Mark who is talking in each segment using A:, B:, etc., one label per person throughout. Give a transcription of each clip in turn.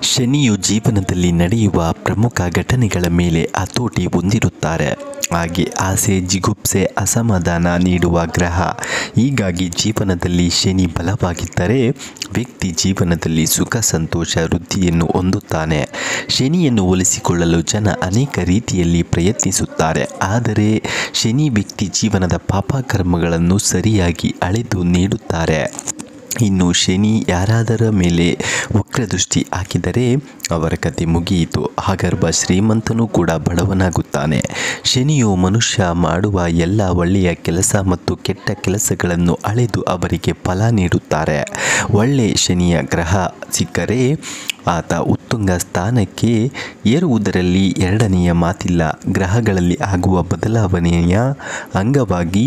A: ಶನಿಯು ಜೀವನದಲ್ಲಿ ನಡೆಯುವ ಪ್ರಮುಖ ಘಟನೆಗಳ ಮೇಲೆ ಹತೋಟಿ ಹೊಂದಿರುತ್ತಾರೆ ಹಾಗೆ ಆಸೆ ಜಿಗುಪ್ಸೆ ಅಸಮಾಧಾನ ನೀಡುವ ಗ್ರಹ ಹೀಗಾಗಿ ಜೀವನದಲ್ಲಿ ಶನಿ ಬಲವಾಗಿದ್ದರೆ ವ್ಯಕ್ತಿ ಜೀವನದಲ್ಲಿ ಸುಖ ಸಂತೋಷ ವೃದ್ಧಿಯನ್ನು ಹೊಂದುತ್ತಾನೆ ಶನಿಯನ್ನು ಒಲಿಸಿಕೊಳ್ಳಲು ಜನ ಅನೇಕ ರೀತಿಯಲ್ಲಿ ಪ್ರಯತ್ನಿಸುತ್ತಾರೆ ಆದರೆ ಶನಿ ವ್ಯಕ್ತಿ ಜೀವನದ ಪಾಪಕರ್ಮಗಳನ್ನು ಸರಿಯಾಗಿ ಅಳೆದು ನೀಡುತ್ತಾರೆ ಇನ್ನು ಶನಿ ಯಾರಾದರ ಮೇಲೆ ವಕ್ರದೃಷ್ಟಿ ಹಾಕಿದರೆ ಅವರ ಕತೆ ಮುಗಿಯಿತು ಹಾಗರ್ಭ ಶ್ರೀಮಂತನೂ ಕೂಡ ಬಡವನಾಗುತ್ತಾನೆ ಶನಿಯು ಮನುಷ್ಯ ಮಾಡುವ ಎಲ್ಲ ಒಳ್ಳೆಯ ಕೆಲಸ ಮತ್ತು ಕೆಟ್ಟ ಕೆಲಸಗಳನ್ನು ಅಳೆದು ಅವರಿಗೆ ಫಲ ನೀಡುತ್ತಾರೆ ಒಳ್ಳೆ ಶನಿಯ ಗ್ರಹ ಸಿಕ್ಕರೆ ಆತ ಉತ್ತುಂಗ ಸ್ಥಾನಕ್ಕೆ ಏರುವುದರಲ್ಲಿ ಎರಡನೆಯ ಮಾತಿಲ್ಲ ಗ್ರಹಗಳಲ್ಲಿ ಆಗುವ ಬದಲಾವಣೆಯ ಅಂಗವಾಗಿ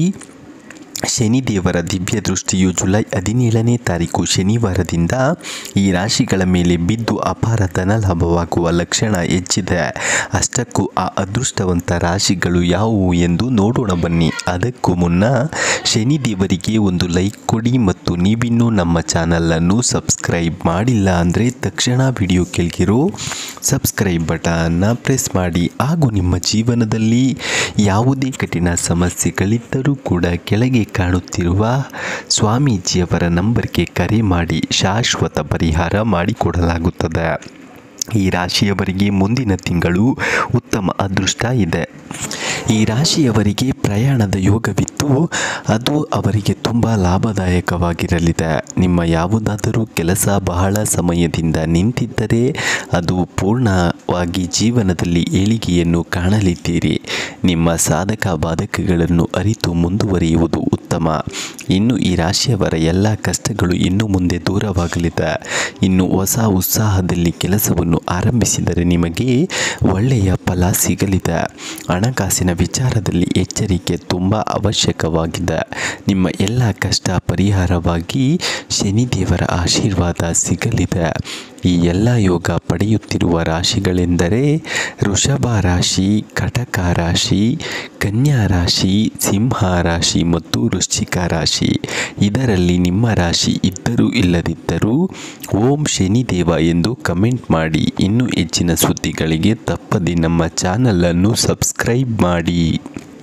A: ಶನಿದೇವರ ದಿವ್ಯ ದೃಷ್ಟಿಯು ಜುಲೈ ಹದಿನೇಳನೇ ತಾರೀಕು ಶನಿವಾರದಿಂದ ಈ ರಾಶಿಗಳ ಮೇಲೆ ಬಿದ್ದು ಅಪಾರ ಧನಲಾಭವಾಗುವ ಲಕ್ಷಣ ಹೆಚ್ಚಿದೆ ಅಷ್ಟಕ್ಕೂ ಆ ಅದೃಷ್ಟವಂತ ರಾಶಿಗಳು ಯಾವುವು ಎಂದು ನೋಡೋಣ ಬನ್ನಿ ಅದಕ್ಕೂ ಮುನ್ನ ಶನಿದೇವರಿಗೆ ಒಂದು ಲೈಕ್ ಕೊಡಿ ಮತ್ತು ನೀವಿನ್ನೂ ನಮ್ಮ ಚಾನಲನ್ನು ಸಬ್ಸ್ಕ್ರೈಬ್ ಮಾಡಿಲ್ಲ ಅಂದರೆ ತಕ್ಷಣ ವಿಡಿಯೋ ಕೆಳಗಿರೋ ಸಬ್ಸ್ಕ್ರೈಬ್ ಬಟನ್ನ ಪ್ರೆಸ್ ಮಾಡಿ ಹಾಗೂ ನಿಮ್ಮ ಜೀವನದಲ್ಲಿ ಯಾವುದೇ ಕಠಿಣ ಸಮಸ್ಯೆಗಳಿದ್ದರೂ ಕೂಡ ಕೆಳಗೆ ಕಾಣುತ್ತಿರುವ ಸ್ವಾಮೀಜಿಯವರ ನಂಬರ್ಗೆ ಕರೆ ಮಾಡಿ ಶಾಶ್ವತ ಪರಿಹಾರ ಮಾಡಿಕೊಡಲಾಗುತ್ತದೆ ಈ ರಾಶಿಯವರಿಗೆ ಮುಂದಿನ ತಿಂಗಳು ಉತ್ತಮ ಅದೃಷ್ಟ ಇದೆ ಈ ರಾಶಿಯವರಿಗೆ ಪ್ರಯಾಣದ ಯೋಗವಿದ್ದು ಅದು ಅವರಿಗೆ ತುಂಬ ಲಾಭದಾಯಕವಾಗಿರಲಿದೆ ನಿಮ್ಮ ಯಾವುದಾದರೂ ಕೆಲಸ ಬಹಳ ಸಮಯದಿಂದ ನಿಂತಿದ್ದರೆ ಅದು ಪೂರ್ಣವಾಗಿ ಜೀವನದಲ್ಲಿ ಏಳಿಗೆಯನ್ನು ಕಾಣಲಿದ್ದೀರಿ ನಿಮ್ಮ ಸಾಧಕ ಬಾಧಕಗಳನ್ನು ಅರಿತು ಮುಂದುವರಿಯುವುದು ಉತ್ತಮ ಇನ್ನು ಈ ರಾಶಿಯವರ ಎಲ್ಲ ಕಷ್ಟಗಳು ಇನ್ನು ಮುಂದೆ ದೂರವಾಗಲಿದೆ ಇನ್ನು ಹೊಸ ಉತ್ಸಾಹದಲ್ಲಿ ಕೆಲಸವನ್ನು ಆರಂಭಿಸಿದರೆ ನಿಮಗೆ ಒಳ್ಳೆಯ ಫಲ ಸಿಗಲಿದೆ ಹಣಕಾಸಿನ ವಿಚಾರದಲ್ಲಿ ಎಚ್ಚರಿಕೆ ತುಂಬ ಅವಶ್ಯಕವಾಗಿದೆ ನಿಮ್ಮ ಎಲ್ಲ ಕಷ್ಟ ಪರಿಹಾರವಾಗಿ ಶನಿದೇವರ ಆಶೀರ್ವಾದ ಸಿಗಲಿದೆ ಈ ಎಲ್ಲ ಯೋಗ ಪಡೆಯುತ್ತಿರುವ ರಾಶಿಗಳೆಂದರೆ ವೃಷಭ ರಾಶಿ ಕಟಕ ರಾಶಿ ಕನ್ಯಾ ರಾಶಿ ಸಿಂಹ ರಾಶಿ ಮತ್ತು ವೃಶ್ಚಿಕ ರಾಶಿ ಇದರಲ್ಲಿ ನಿಮ್ಮ ರಾಶಿ ಇದ್ದರೂ ಇಲ್ಲದಿದ್ದರೂ ಓಂ ಶನಿದೇವ ಎಂದು ಕಮೆಂಟ್ ಮಾಡಿ ಇನ್ನೂ ಹೆಚ್ಚಿನ ಸುದ್ದಿಗಳಿಗೆ ತಪ್ಪದೆ ನಮ್ಮ ಚಾನಲನ್ನು ಸಬ್ಸ್ಕ್ರೈಬ್ ಮಾಡಿ